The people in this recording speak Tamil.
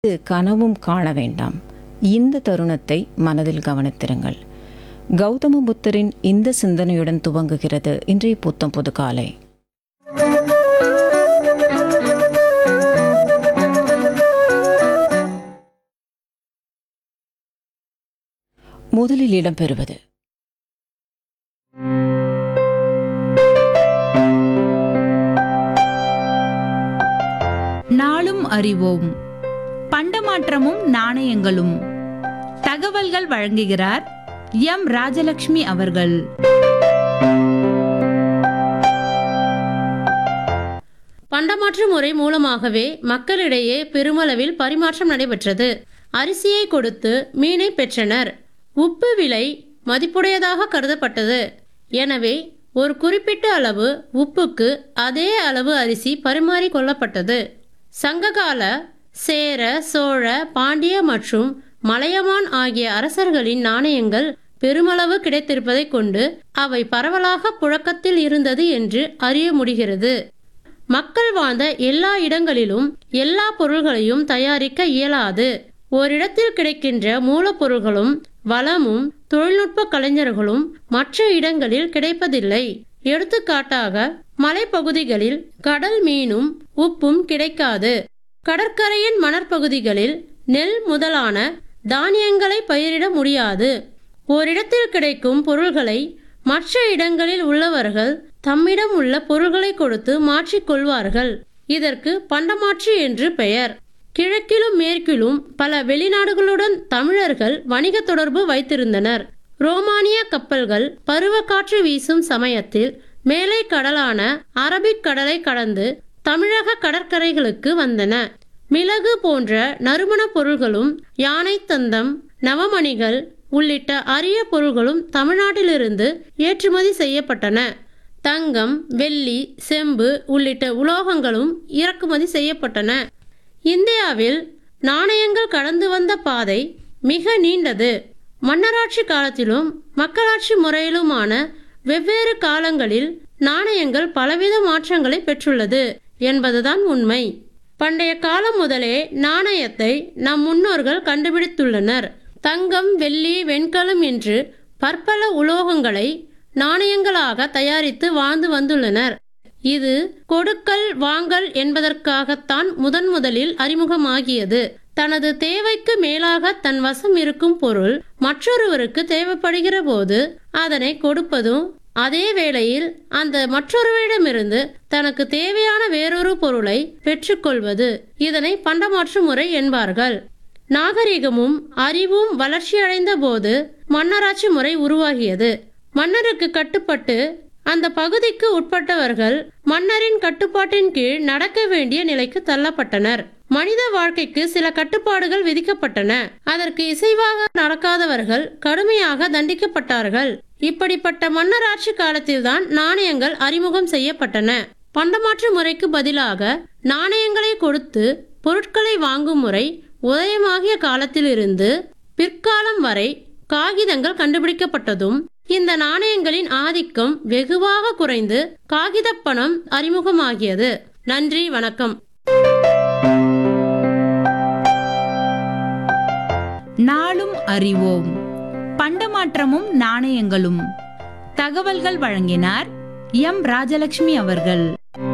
கனவும் காண வேண்டாம் இந்த தருணத்தை மனதில் கவனித்திருங்கள் கௌதம புத்தரின் இந்த சிந்தனையுடன் துவங்குகிறது இன்றைய புத்தம் புது காலை முதலில் இடம்பெறுவது நாளும் அறிவோம் பண்டமாற்றமும் நாணயங்களும் தகவல்கள் வழங்குகிறார் எம் ராஜலட்சுமி அவர்கள் பண்டமாற்று முறை மூலமாகவே மக்களிடையே பெருமளவில் பரிமாற்றம் நடைபெற்றது அரிசியை கொடுத்து மீனை பெற்றனர் உப்பு விலை மதிப்புடையதாக கருதப்பட்டது எனவே ஒரு குறிப்பிட்ட அளவு உப்புக்கு அதே அளவு அரிசி பரிமாறிக் கொள்ளப்பட்டது சங்ககால சேர சோழ பாண்டிய மற்றும் மலையமான் ஆகிய அரசர்களின் நாணயங்கள் பெருமளவு கிடைத்திருப்பதைக் கொண்டு அவை பரவலாக புழக்கத்தில் இருந்தது என்று அறிய முடிகிறது மக்கள் வாழ்ந்த எல்லா இடங்களிலும் எல்லா பொருள்களையும் தயாரிக்க இயலாது ஓரிடத்தில் கிடைக்கின்ற மூலப்பொருள்களும் வளமும் தொழில்நுட்ப கலைஞர்களும் மற்ற இடங்களில் கிடைப்பதில்லை எடுத்துக்காட்டாக மலைப்பகுதிகளில் கடல் மீனும் உப்பும் கிடைக்காது கடற்கரையின் மணற்பகுதிகளில் நெல் முதலான தானியங்களை பயிரிட முடியாது ஓரிடத்தில் கிடைக்கும் பொருள்களை மற்ற இடங்களில் உள்ளவர்கள் தம்மிடம் உள்ள பொருள்களை கொடுத்து மாற்றிக்கொள்வார்கள் இதற்கு பண்டமாற்று என்று பெயர் கிழக்கிலும் மேற்கிலும் பல வெளிநாடுகளுடன் தமிழர்கள் வணிக தொடர்பு வைத்திருந்தனர் ரோமானிய கப்பல்கள் பருவக்காற்று வீசும் சமயத்தில் மேலை கடலான அரபிக் கடலை கடந்து தமிழக கடற்கரைகளுக்கு வந்தன மிளகு போன்ற நறுமணப் பொருள்களும் யானை தந்தம் நவமணிகள் உள்ளிட்ட அரிய பொருள்களும் தமிழ்நாட்டிலிருந்து ஏற்றுமதி செய்யப்பட்டன தங்கம் வெள்ளி செம்பு உள்ளிட்ட உலோகங்களும் இறக்குமதி செய்யப்பட்டன இந்தியாவில் நாணயங்கள் கடந்து வந்த பாதை மிக நீண்டது மன்னராட்சி காலத்திலும் மக்களாட்சி முறையிலுமான வெவ்வேறு காலங்களில் நாணயங்கள் பலவித மாற்றங்களை பெற்றுள்ளது என்பதுதான் உண்மை பண்டைய காலம் முதலே நாணயத்தை நம் முன்னோர்கள் கண்டுபிடித்துள்ளனர் தங்கம் வெள்ளி வெண்கலம் என்று பற்பல உலோகங்களை நாணயங்களாக தயாரித்து வாழ்ந்து வந்துள்ளனர் இது கொடுக்கல் வாங்கல் என்பதற்காகத்தான் முதன் முதலில் அறிமுகமாகியது தனது தேவைக்கு மேலாக தன் வசம் இருக்கும் பொருள் மற்றொருவருக்கு தேவைப்படுகிற போது அதனை கொடுப்பதும் அதே வேளையில் அந்த மற்றொருவரிடமிருந்து தனக்கு தேவையான வேறொரு பொருளை பெற்றுக்கொள்வது இதனை பண்டமாற்று முறை என்பார்கள் நாகரிகமும் அறிவும் வளர்ச்சியடைந்த போது மன்னராட்சி முறை உருவாகியது மன்னருக்கு கட்டுப்பட்டு அந்த பகுதிக்கு உட்பட்டவர்கள் மன்னரின் கட்டுப்பாட்டின் கீழ் நடக்க வேண்டிய நிலைக்கு தள்ளப்பட்டனர் மனித வாழ்க்கைக்கு சில கட்டுப்பாடுகள் விதிக்கப்பட்டன அதற்கு இசைவாக நடக்காதவர்கள் கடுமையாக தண்டிக்கப்பட்டார்கள் இப்படிப்பட்ட மன்னராட்சி காலத்தில்தான் நாணயங்கள் அறிமுகம் செய்யப்பட்டன பண்டமாற்று முறைக்கு பதிலாக நாணயங்களை கொடுத்து பொருட்களை வாங்கும் முறை உதயமாகிய காலத்திலிருந்து பிற்காலம் வரை காகிதங்கள் கண்டுபிடிக்கப்பட்டதும் இந்த நாணயங்களின் ஆதிக்கம் வெகுவாக குறைந்து காகிதப் பணம் அறிமுகமாகியது நன்றி வணக்கம் நாளும் அறிவோம் பண்டமாற்றமும் நாணயங்களும் தகவல்கள் வழங்கினார் எம் ராஜலட்சுமி அவர்கள்